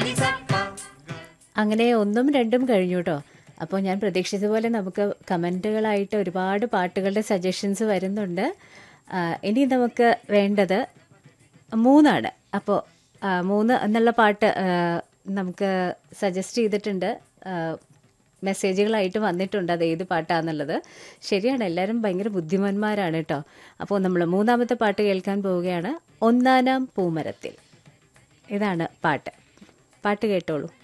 അങ്ങനെ ഒന്നും രണ്ടും കഴിഞ്ഞു കേട്ടോ അപ്പോൾ ഞാൻ പ്രതീക്ഷിച്ച പോലെ നമുക്ക് കമൻറ്റുകളായിട്ട് ഒരുപാട് പാട്ടുകളുടെ സജഷൻസ് വരുന്നുണ്ട് ആ, ഇനി നമുക്ക് വേണ്ടത് മൂന്നാണ് അപ്പോൾ മൂന്ന് എന്നുള്ള പാട്ട് ആ, നമുക്ക് സജസ്റ്റ് ചെയ്തിട്ടുണ്ട് ആ, മെസ്സേജുകളായിട്ട് വന്നിട്ടുണ്ട് അത് ഏത് പാട്ടാന്നുള്ളത് ശരിയാണ് എല്ലാവരും ഭയങ്കര ബുദ്ധിമാന്മാരാണ് കേട്ടോ അപ്പോൾ നമ്മൾ മൂന്നാമത്തെ പാട്ട് കേൾക്കാൻ പോവുകയാണ് ഒന്നാനാം പൂമരത്തിൽ ഇതാണ് പാട്ട് പാട്ട് കേട്ടോളൂ